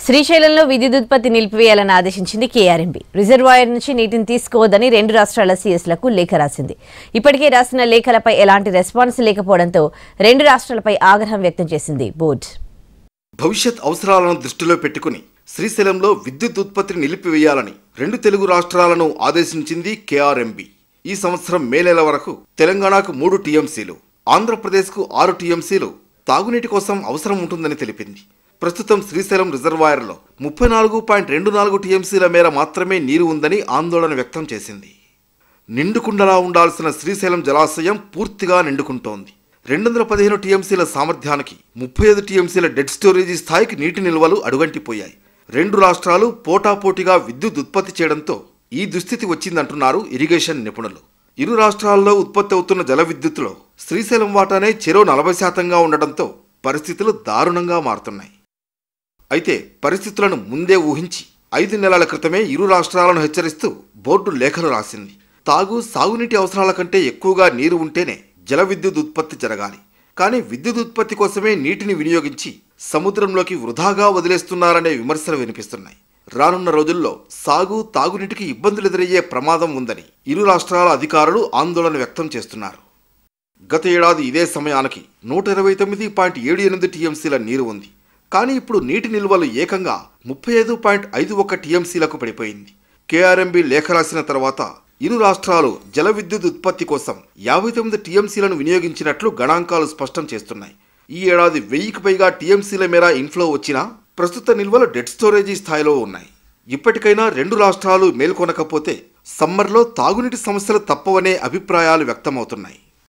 శ్రీశైలంలో విద్యుత్ ఉత్పత్తి నిలిపివేయాలని ఆదేశించింది కేఆర్ఎంబీ రిజర్వాయర్ నుంచి నీటిని తీసుకోవద్దని రెండు రాష్ట్రాల సీఎస్లకు లేఖ రాసింది ఇప్పటికే రాసిన లేఖలపై ఎలాంటి రెస్పాన్స్ లేకపోవడంతో రెండు రాష్ట్రాలపై ఆగ్రహం వ్యక్తం చేసింది బోర్డు భవిష్యత్ అవసరాలను దృష్టిలో పెట్టుకుని శ్రీశైలంలో విద్యుత్ ఉత్పత్తిని నిలిపివేయాలని రెండు తెలుగు రాష్ట్రాలను ఆదేశించింది కేఆర్ఎంబి ఈ సంవత్సరం మే నెల వరకు తెలంగాణకు మూడు టీఎంసీలు ఆంధ్రప్రదేశ్కు ఆరు టీఎంసీలు తాగునీటి కోసం అవసరం ఉంటుందని తెలిపింది ప్రస్తుతం శ్రీశైలం రిజర్వాయర్లో ముప్పై నాలుగు పాయింట్ రెండు నాలుగు టీఎంసీల మేర మాత్రమే నీరు ఉందని ఆందోళన వ్యక్తం చేసింది నిండుకుండలా ఉండాల్సిన శ్రీశైలం జలాశయం పూర్తిగా నిండుకుంటోంది రెండు వందల పదిహేను టీఎంసీల సామర్థ్యానికి ముప్పై ఐదు టీఎంసీల డెడ్ స్టోరేజీ స్థాయికి నీటి నిల్వలు అడుగంటిపోయాయి రెండు రాష్ట్రాలు పోటాపోటీగా విద్యుత్ ఉత్పత్తి చేయడంతో ఈ దుస్థితి వచ్చిందంటున్నారు ఇరిగేషన్ నిపుణులు ఇరు రాష్ట్రాల్లో ఉత్పత్తి అవుతున్న జల విద్యుత్తులో శ్రీశైలం వాటానే చెరో నలభై శాతంగా ఉండడంతో పరిస్థితులు దారుణంగా మారుతున్నాయి అయితే పరిస్థితులను ముందే ఊహించి ఐదు నెలల క్రితమే ఇరు రాష్ట్రాలను హెచ్చరిస్తూ బోర్డు లేఖలు రాసింది తాగు సాగునీటి అవసరాల కంటే ఎక్కువగా నీరు ఉంటేనే జల విద్యుత్ ఉత్పత్తి జరగాలి కానీ విద్యుత్ ఉత్పత్తి కోసమే నీటిని వినియోగించి సముద్రంలోకి వృధాగా వదిలేస్తున్నారనే విమర్శలు వినిపిస్తున్నాయి రానున్న రోజుల్లో సాగు తాగునీటికి ఇబ్బందులు ఎదురయ్యే ప్రమాదం ఉందని ఇరు రాష్ట్రాల అధికారులు ఆందోళన వ్యక్తం చేస్తున్నారు గత ఏడాది ఇదే సమయానికి నూట ఇరవై తొమ్మిది పాయింట్ ఏడు ఎనిమిది టీఎంసీల నీరు ఉంది కానీ ఇప్పుడు నీటి నిల్వలు ఏకంగా ముప్పై ఐదు పాయింట్ ఐదు ఒక్క టీఎంసీలకు పడిపోయింది కేఆర్ఎంబి లేఖ రాసిన తర్వాత ఇరు రాష్ట్రాలు జల విద్యుత్ ఉత్పత్తి కోసం యాభై తొమ్మిది టీఎంసీలను వినియోగించినట్లు గణాంకాలు స్పష్టం చేస్తున్నాయి ఈ ఏడాది వెయ్యికి పైగా టీఎంసీల మేర ఇన్ఫ్లో వచ్చినా ప్రస్తుత నిల్వలు డెడ్ స్టోరేజీ స్థాయిలో ఉన్నాయి ఇప్పటికైనా రెండు రాష్ట్రాలు మేల్కొనకపోతే సమ్మర్లో తాగునీటి సమస్యలు తప్పవనే అభిప్రాయాలు వ్యక్తమవుతున్నాయి